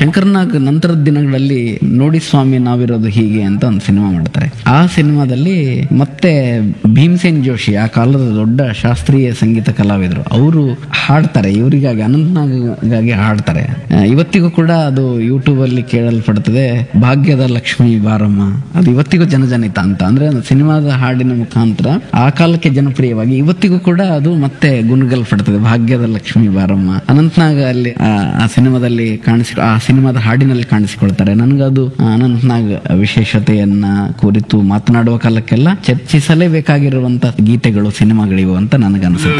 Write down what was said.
ಶಂಕರ್ನಾಗ್ ನಂತರದ ದಿನಗಳಲ್ಲಿ ನೋಡಿ ಸ್ವಾಮಿ ನಾವಿರೋದು ಹೀಗೆ ಅಂತ ಒಂದು ಸಿನಿಮಾ ಮಾಡ್ತಾರೆ ಆ ಸಿನಿಮಾದಲ್ಲಿ ಮತ್ತೆ ಭೀಮಸೇನ್ ಜೋಶಿ ಆ ಕಾಲದ ದೊಡ್ಡ ಶಾಸ್ತ್ರೀಯ ಸಂಗೀತ ಕಲಾವಿದರು ಅವರು ಹಾಡ್ತಾರೆ ಇವರಿಗಾಗಿ ಅನಂತನಾಗಾಗಿ ಹಾಡ್ತಾರೆ ಆ, ಇವತ್ತಿಗೂ ಕೂಡ ಅದು ಯೂಟ್ಯೂಬ್ ಅಲ್ಲಿ ಕೇಳಲ್ಪಡ್ತದೆ ಭಾಗ್ಯದ ಲಕ್ಷ್ಮಿ ಬಾರಮ್ಮ ಅದು ಇವತ್ತಿಗೂ ಜನಜನಿತ ಅಂತ ಅಂದ್ರೆ ಅದು ಸಿನಿಮಾದ ಹಾಡಿನ ಮುಖಾಂತರ ಆ ಕಾಲಕ್ಕೆ ಜನಪ್ರಿಯವಾಗಿ ಇವತ್ತಿಗೂ ಕೂಡ ಅದು ಮತ್ತೆ ಗುಣಗಲ್ಪಡ್ತದೆ ಭಾಗ್ಯದ ಲಕ್ಷ್ಮಿ ಬಾರಮ್ಮ ಅನಂತನಾಗ್ ಅಲ್ಲಿ ಆ ಆ ಸಿನಿಮಾದಲ್ಲಿ ಕಾಣಿಸಿ ಆ ಸಿನಿಮಾದ ಹಾಡಿನಲ್ಲಿ ಕಾಣಿಸಿಕೊಳ್ತಾರೆ ನನಗದು ಆ ಅನಂತನಾಗ್ ವಿಶೇಷತೆಯನ್ನ ಕುರಿತು ಮಾತನಾಡುವ ಕಾಲಕ್ಕೆಲ್ಲ ಚರ್ಚಿಸಲೇಬೇಕಾಗಿರುವಂತ ಗೀತೆಗಳು ಸಿನಿಮಾಗಳಿವು ಅಂತ ನನಗನ್ಸುತ್ತೆ